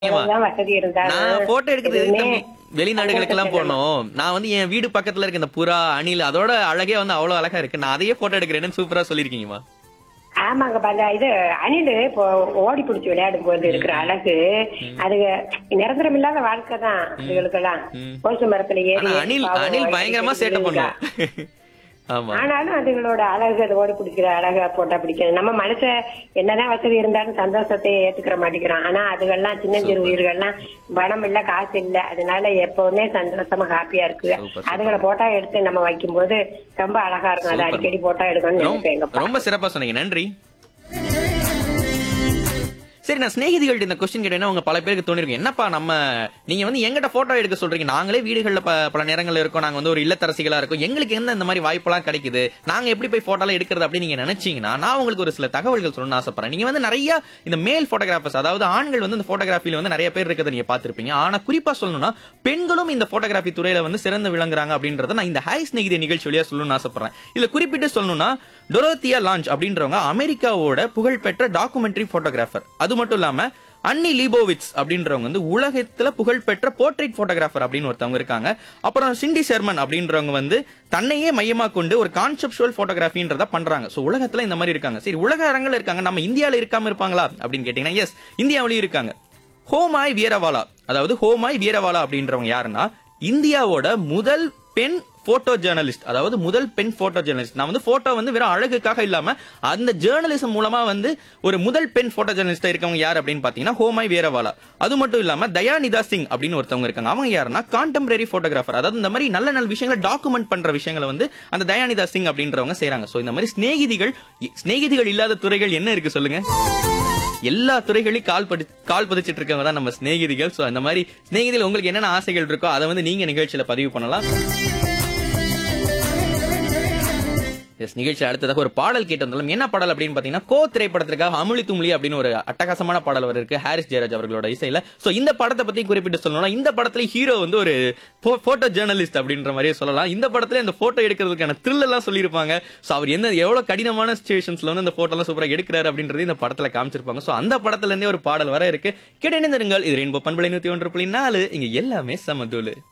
அவ்வளவுதான் வசதி இருந்தாலும் நான் போட்டோ எடுக்கிறது எதுவுமே தம்பி, வெளிநாடுகளுக்கு எல்லாம் போனோம் நான் வந்து என் வீடு பக்கத்துல இருக்க இந்த புறா அணில் அதோட அழகே வந்து அவ்வளவு அழகா இருக்கு நான் அதையே போட்டோ எடுக்கிறேன்னு சூப்பரா சொல்லிருக்கீங்கம்மா ஆமாங்க பால இது அணில் இப்போ ஓடி பிடிச்சி விளையாடும் போது இருக்கிற அழகு அது நிரந்தரம் இல்லாத வாழ்க்கை தான் அதுகளுக்கெல்லாம் ம். கோசு மரத்துல ஏறி ஆனா ஏறி அணில் பாவம் அணில் ஓடி பயங்கரமா பிடிச்சி சேட்டை விழுகுதா. பண்ணும் ஆமா ஆனாலும் அதுகளோட அழகு அது ஓடி பிடிக்கிற அழகா போட்டா பிடிக்கிறது நம்ம மனுஷ என்னதான் வசதி இருந்தாலும் சந்தோஷத்தை ஏத்துக்கிற மாட்டேங்கிறோம் ஆனா அதுகள்லாம் சின்ன சிறு உயிர்கள்லாம் பணம் இல்ல காசு இல்ல அதனால எப்பவுமே சந்தோஷமா ஹாப்பியா இருக்கு Super, super. அதுகளை போட்டோ எடுத்து நம்ம வைக்கும்போது ரொம்ப அழகா இருக்கும் அது Super. அடிக்கடி போட்டோ எடுக்கணும்னு நினைப்பேன் எங்க ரொம்ப ரொம்ப சிறப்பா சொன்னீங்க நன்றி சரி நான் சிநேகிதிகள்ட்ட இந்த கொஸ்டின் கேட்டேன்னா உங்க பல பேருக்கு தோணிருக்கும் என்னப்பா நம்ம நீங்க வந்து எங்கிட்ட போட்டோ எடுக்க சொல்றீங்க நாங்களே வீடுகள்ல ப- பல நேரங்கள்ல இருக்கோம் நாங்க வந்து ஒரு இல்லத்தரசிகளா இருக்கோம் எங்களுக்கு என்ன இந்த மாதிரி வாய்ப்பெல்லாம் கிடைக்குது நாங்க எப்படி போய் போட்டோலாம் எடுக்கிறது அப்படின்னு நீங்க நினைச்சீங்கன்னா நான் உங்களுக்கு ஒரு சில தகவல்கள் சொல்லணும்னு ஆசைப்படுறேன் நீங்க வந்து நிறைய இந்த மேல் போட்டோகிராஃபர்ஸ் அதாவது ஆண்கள் வந்து இந்த போட்டோகிராஃபில வந்து நிறைய பேர் இருக்கிறத நீங்க பார்த்திருப்பீங்க ஆனா குறிப்பா சொல்லணும்னா பெண்களும் இந்த போட்டோகிராஃபி துறையில வந்து சிறந்து விளங்குறாங்க அப்படின்றத நான் இந்த ஹாய் ஸ்நேகிதி நிகழ்ச்சி வழியா சொல்லணும்னு ஆசைப்படுறேன் இதுல குறிப்பிட்டு சொல்லணும்னா டொரோத்தியா லான்ச் அப்படின்றவங்க அமெரிக்காவோட புகழ்பெற்ற டாக்குமெண்ட்ரி போட்டோகிராஃபர் அது மட்டும் இல்லாம அன்னி லீபோவிட்ஸ் அப்படின்றவங்க வந்து உலகத்துல புகழ்பெற்ற போர்ட்ரேட் போட்டோகிராஃபர் அப்படின்னு ஒருத்தவங்க இருக்காங்க அப்புறம் சிண்டி ஷெர்மன் அப்படின்றவங்க வந்து தன்னையே மையமா கொண்டு ஒரு கான்செப்டுவல் போட்டோகிராஃபின்றத பண்றாங்க சோ உலகத்துல இந்த மாதிரி இருக்காங்க சரி உலக அரங்கில் இருக்காங்க நம்ம இந்தியால இருக்காம இருப்பாங்களா அப்படின்னு கேட்டீங்கன்னா எஸ் இந்தியாவிலயும் இருக்காங்க ஹோமாய் வீரவாலா அதாவது ஹோமாய் வீரவாலா அப்படின்றவங்க யாருன்னா இந்தியாவோட முதல் பெண் போட்டோ ஜேர்னலிஸ்ட் அதாவது முதல் பெண் போட்டோ ஜேர்னலிஸ்ட் நான் வந்து போட்டோ வந்து வெறும் அழகுக்காக இல்லாம அந்த ஜேர்னலிசம் மூலமா வந்து ஒரு முதல் பெண் போட்டோ ஜேர்னலிஸ்டா இருக்கவங்க யார் அப்படின்னு பாத்தீங்கன்னா ஹோமாய் வீரவாலா அது மட்டும் இல்லாம தயாநிதா சிங் அப்படின்னு ஒருத்தவங்க இருக்காங்க அவங்க யாருன்னா கான்டெம்பரரி போட்டோகிராஃபர் அதாவது இந்த மாதிரி நல்ல நல்ல விஷயங்களை டாக்குமெண்ட் பண்ற விஷயங்களை வந்து அந்த தயாநிதா சிங் அப்படின்றவங்க செய்றாங்க சோ இந்த மாதிரி சிநேகிதிகள் சிநேகிதிகள் இல்லாத துறைகள் என்ன இருக்கு சொல்லுங்க எல்லா துறைகளையும் கால் படி கால் பதிச்சிட்டு இருக்கவங்க தான் நம்ம சிநேகிதிகள் சோ அந்த மாதிரி சிநேகிதிகள் உங்களுக்கு என்னென்ன ஆசைகள் இருக்கோ அதை வந்து நீங்க நிகழ்ச்சியில பதிவு பண்ணலாம் எஸ் நிகழ்ச்சி அடுத்ததாக ஒரு பாடல் கேட்டு வந்தாலும் என்ன பாடல் அப்படின்னு பாத்தீங்கன்னா கோ திரைப்படத்திற்காக அமுலி தும்லி அப்படின்னு ஒரு அட்டகாசமான பாடல் வர இருக்கு ஹாரிஸ் ஜெயராஜ் அவர்களோட இசையில சோ இந்த படத்தை பத்தி குறிப்பிட்டு சொல்லணும்னா இந்த படத்துல ஹீரோ வந்து ஒரு போட்டோ ஜேர்னலிஸ்ட் அப்படின்ற மாதிரியே சொல்லலாம் இந்த படத்துல இந்த போட்டோ எடுக்கிறதுக்கான த்ரில் எல்லாம் சொல்லியிருப்பாங்க சோ அவர் என்ன எவ்வளவு கடினமான சுச்சுவேஷன்ஸ்ல வந்து இந்த போட்டோ எல்லாம் சூப்பரா எடுக்கிறாரு அப்படின்றது இந்த படத்துல காமிச்சிருப்பாங்க சோ அந்த படத்துல இருந்தே ஒரு பாடல் வர இருக்கு கிடைந்திருங்கள் இது ரெயின்போ பண்பலை நூத்தி ஒன்று புள்ளி நாலு இங்க எல்லாமே சமதூளு